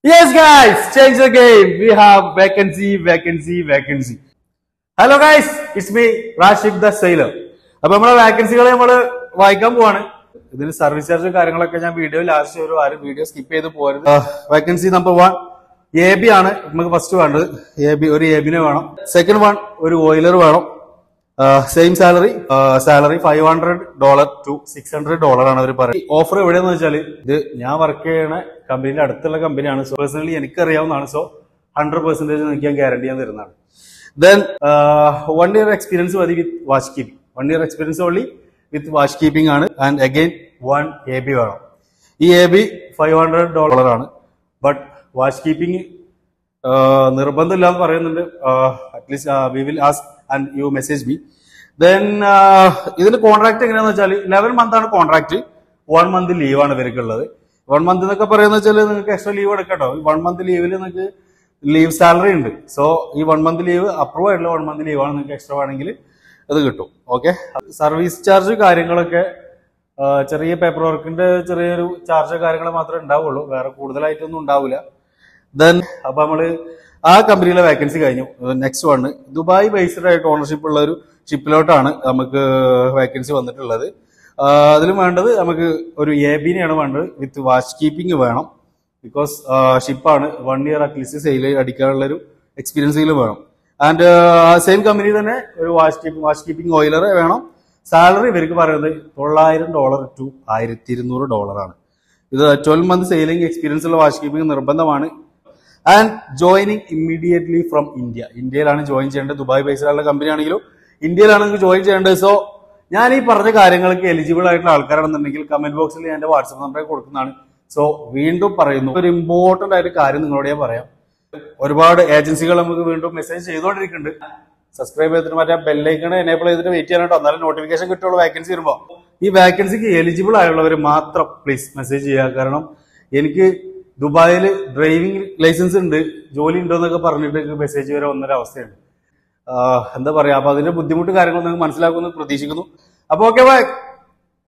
Yes, guys, change the game. We have vacancy, vacancy, vacancy. Hello guys it's me Rashid the sailor അപ്പൊ നമ്മളെ വാക്കൻസികളെ നമ്മൾ വായിക്കാൻ പോവാണ് ഇതിന് സർവീസ് ചാർജ് കാര്യങ്ങളൊക്കെ ഞാൻ വീഡിയോ ലാസ്റ്റ് ഒരു ആരും വീഡിയോ സ്കിപ്പ് ചെയ്ത് പോരുത് vacancy number one A B ആണ് നമുക്ക് ഫസ്റ്റ് വേണ്ടത് എ ബി ഒരു എ ബിനെ വേണം സെക്കൻഡ് വൺ ഒരു ഓയിലർ വേണം same salary salary five hundred dollar to six hundred dollar ആണ് അവർ പറയുന്നത് ഓഫർ എവിടെയെന്ന് വെച്ചാൽ ഇത് ഞാൻ വർക്ക് ചെയ്യണ കമ്പനിയുടെ അടുത്തുള്ള കമ്പനിയാണ് സോ പേഴ്സണലി എനിക്ക് അറിയാവുന്നതാണ് സോ ഹൺഡ്രഡ് പെർസെന്റേജ് എനിക്ക് ഞാൻ ഗ്യാരണ്ടി ചെയ്യാൻ തരുന്നതാണ് ദെൻ വൺ ഇയർ എക്സ്പീരിയൻസ് മതി with watch keeping one year experience only with watch keeping ആണ് and again one A B വേണം ഈ A B five hundred dollar ആണ് ബട്ട് വാച്ച് കീപ്പിംഗ് നിർബന്ധമില്ല എന്ന് പറയുന്നുണ്ട് at least we will as and you message me then ഇതിന്റെ contract എങ്ങനെയാന്ന് വെച്ചാൽ ലെവൻ മന്ത് ആണ് കോൺട്രാക്ട് വൺ മന്ത് ലീവാണ് ഇവർക്കുള്ളത് വൺ മന്ത് എന്നൊക്കെ പറയുന്നത് വെച്ചാൽ നിങ്ങൾക്ക് എക്സ്ട്രാ ലീവ് എടുക്കട്ടോ വൺ മന്ത് ലീവിൽ നിങ്ങൾക്ക് ലീവ് സാലറി ഉണ്ട് സോ ഈ വൺ മന്ത് ലീവ് അപ്രൂവ് ആയിട്ടുള്ള വൺ മന്ത് ലീവാണ് നിങ്ങൾക്ക് എക്സ്ട്രാ വേണമെങ്കിൽ അത് കിട്ടും ഓക്കെ സർവീസ് ചാർജ് കാര്യങ്ങളൊക്കെ ആ, ചെറിയ പേപ്പർ വർക്കിന്റെ ചെറിയൊരു ചാർജ് കാര്യങ്ങൾ മാത്രമേ ഉണ്ടാവുള്ളൂ വേറെ കൂടുതലായിട്ടൊന്നും ഉണ്ടാവില്ല ദെൻ അപ്പൊ നമ്മള് ആ കമ്പനിയിലെ വേക്കൻസി കഴിഞ്ഞു നെക്സ്റ്റ് വണ് ദുബായ് ബേസ്ഡ് ആയിട്ട് ഓണർഷിപ്പ് ഉള്ള ഒരു ഷിപ്പിലോട്ടാണ് നമുക്ക് വേക്കൻസി വന്നിട്ടുള്ളത് അതിലും വേണ്ടത് നമുക്ക് ഒരു എ ബിനെയാണ് വേണ്ടത് വിത്ത് വാച്ച് കീപ്പിംഗ് വേണം ബിക്കോസ് ഷിപ്പാണ് വൺ ഇയർ അറ്റ്ലീസ്റ്റ് സെയിൽ അടിക്കാനുള്ള ഒരു എക്സ്പീരിയൻസ് ഇതിൽ വേണം ആൻഡ് സെയിം കമ്പനി തന്നെ ഒരു watch keeping watch keeping oiler വേണം സാലറി ഇവർക്ക് പറയുന്നത് തൊള്ളായിരം ഡോളർ ടു ആയിരത്തി ഇരുന്നൂറ് ഡോളറാണ് ഇത് ട്വൽവ് മന്ത് സെയിലിംഗ് എക്സ്പീരിയൻസ് ഉള്ള വാച്ച് കീപ്പിംഗ് നിർബന്ധമാണ് and joining immediately from India ഇന്ത്യയിലാണ് ജോയിൻ ചെയ്യേണ്ടത് ദുബായ് ബേസിലുള്ള കമ്പനി ആണെങ്കിലും ഇന്ത്യയിലാണ് നിങ്ങൾക്ക് ജോയിൻ ചെയ്യേണ്ടത് സോ ഞാൻ ഈ പറഞ്ഞ കാര്യങ്ങൾക്ക് എലിജിബിൾ ആയിട്ടുള്ള ആൾക്കാരാണെന്നുണ്ടെങ്കിൽ കമന്റ് ബോക്സിൽ ഞാൻ എന്റെ വാട്സ്ആപ്പ് നമ്പർ കൊടുക്കുന്നതാണ് സോ വീണ്ടും പറയുന്നു ഒരു ഇമ്പോർട്ടന്റ് ആയിട്ട് കാര്യം നിങ്ങളോട് ഞാൻ പറയാം ഒരുപാട് ഏജൻസികൾ നമുക്ക് വീണ്ടും മെസ്സേജ് ചെയ്തുകൊണ്ടിരിക്കുന്നുണ്ട് സബ്സ്ക്രൈബ് ചെയ്തിട്ട് മറ്റേ ബെല്ലൈക്കൺ എനേബിൾ ചെയ്തിട്ട് വെയിറ്റ് ചെയ്യാനായിട്ട് എന്നാലും നോട്ടിഫിക്കേഷൻ കിട്ടുള്ളൂ വേക്കൻസി വരുമ്പോൾ ഈ വേക്കൻസിക്ക് എലിജിബിൾ ആയുള്ളവർ മാത്രം പ്ലീസ് മെസ്സേജ് ചെയ്യുക കാരണം എനിക്ക് ദുബായിൽ ഡ്രൈവിംഗ് ലൈസൻസ് ഉണ്ട് ജോലി ഉണ്ടോ എന്നൊക്കെ പറഞ്ഞിട്ട് മെസ്സേജ് വരെ വന്നൊരു അവസ്ഥയുണ്ട് ആഹ് എന്താ പറയാ അപ്പൊ അതിന്റെ ബുദ്ധിമുട്ട് കാര്യങ്ങൾ നിങ്ങൾക്ക് മനസ്സിലാക്കുമെന്ന് പ്രതീക്ഷിക്കുന്നു അപ്പൊ ഓക്കെ ബൈ